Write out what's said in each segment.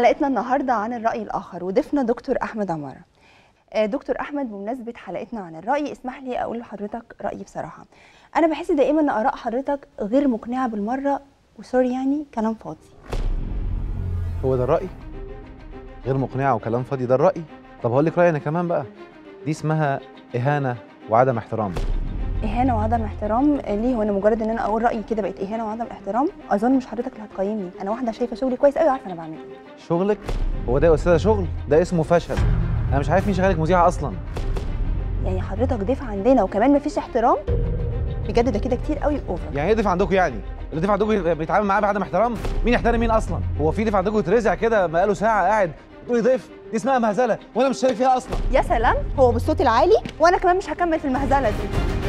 حلقتنا النهارده عن الرأي الآخر وضيفنا دكتور أحمد عمارة. آه، دكتور أحمد بمناسبة حلقتنا عن الرأي اسمح لي أقول لحضرتك رأيي بصراحة. أنا بحس دائما إن آراء حضرتك غير مقنعة بالمرة وسوري يعني كلام فاضي. هو ده الرأي؟ غير مقنعة وكلام فاضي ده الرأي؟ طب هقول لك رأيي أنا كمان بقى دي اسمها إهانة وعدم احترام إهانة وعدم احترام آه، ليه هو أنا مجرد إن أنا أقول رأيي كده بقت إهانة وعدم احترام؟ أظن مش حضرتك اللي هتقيمني، أنا واحدة شايفة شغلي كويس قوي عارفة أنا بعمل إيه. شغلك هو ده يا أستاذة شغل ده اسمه فشل أنا مش عارف مين شغالك مذيعة أصلا يعني حضرتك ضيف عندنا وكمان مفيش احترام؟ بجد ده كده كتير قوي أوفر. يعني إيه ضيف عندكم يعني؟ اللي ضيف عندكم بيتعامل معاه بعدم احترام؟ مين يحترم مين أصلا؟ هو في ضيف عندكم يترزع كده بقاله ساعة قاعد تقولي ضيف دي اسمها مهزلة وأنا مش شايف فيها أصلا يا سلام هو بالصوت العالي وأنا كمان مش هكمل في المهزلة دي.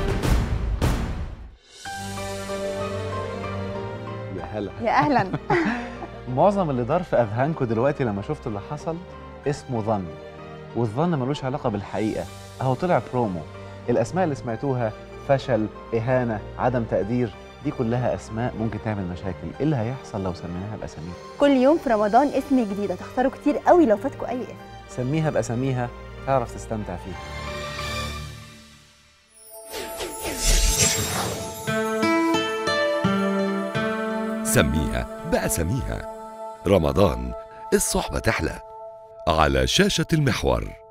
يا هلا يا أهلا. معظم اللي دار في اذهانكم دلوقتي لما شفتوا اللي حصل اسمه ظن والظن ملوش علاقه بالحقيقه اهو طلع برومو الاسماء اللي سمعتوها فشل اهانه عدم تقدير دي كلها اسماء ممكن تعمل مشاكل ايه اللي هيحصل لو سميناها باساميها كل يوم في رمضان اسم جديد هتختاروا كتير قوي لو فاتكوا اي اسم سميها باساميها تعرف تستمتع فيها سميها بأساميها رمضان الصحبة تحلى على شاشة المحور